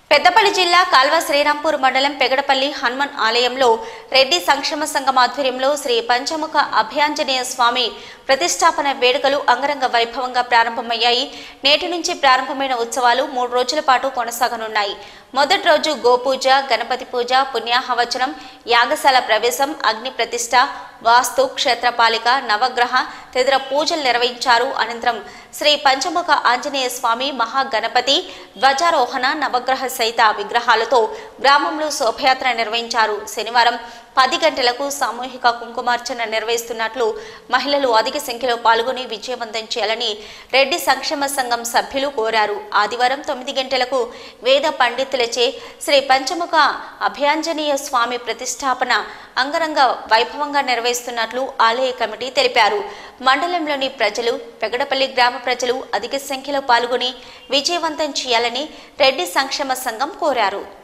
పెద్దపల్లి జిల్లా కాల్వ శ్రీరాంపూర్ మండలం పెగడపల్లి హనుమన్ ఆలయంలో రెడ్డి సంక్షేమ సంఘం ఆధ్వర్యంలో శ్రీ పంచముఖ అభయాంజనేయ స్వామి ప్రతిష్టాపన వేడుకలు అంగరంగ వైభవంగా ప్రారంభమయ్యాయి నేటి నుంచి ప్రారంభమైన ఉత్సవాలు మూడు రోజుల పాటు కొనసాగనున్నాయి మొదటి రోజు గోపూజ గణపతి పూజ పుణ్యాహవచనం యాగశాల ప్రవేశం అగ్ని ప్రతిష్ట వాస్తు క్షేత్రపాలిక నవగ్రహ తదితర పూజలు నిర్వహించారు అనంతరం శ్రీ పంచముఖ ఆంజనేయ స్వామి మహాగణపతి ధ్వజారోహణ నవగ్రహ సహిత విగ్రహాలతో గ్రామంలో శోభయాత్ర నిర్వహించారు శనివారం పది గంటలకు సామూహిక కుంకుమార్చన నిర్వహిస్తున్నట్లు మహిళలు అధిక సంఖ్యలో పాల్గొని విజయవంతం చేయాలని రెడ్డి సంక్షేమ సంఘం సభ్యులు కోరారు ఆదివారం తొమ్మిది గంటలకు వేద పండితులచే శ్రీ పంచముఖ అభయాంజనేయ స్వామి ప్రతిష్టాపన అంగరంగ వైభవంగా నిర్వహిస్తున్నట్లు ఆలయ కమిటీ తెలిపారు మండలంలోని ప్రజలు పెగడపల్లి గ్రామ ప్రజలు అధిక సంఖ్యలో పాల్గొని విజయవంతం చేయాలని రెడ్డి సంక్షేమ సంఘం కోరారు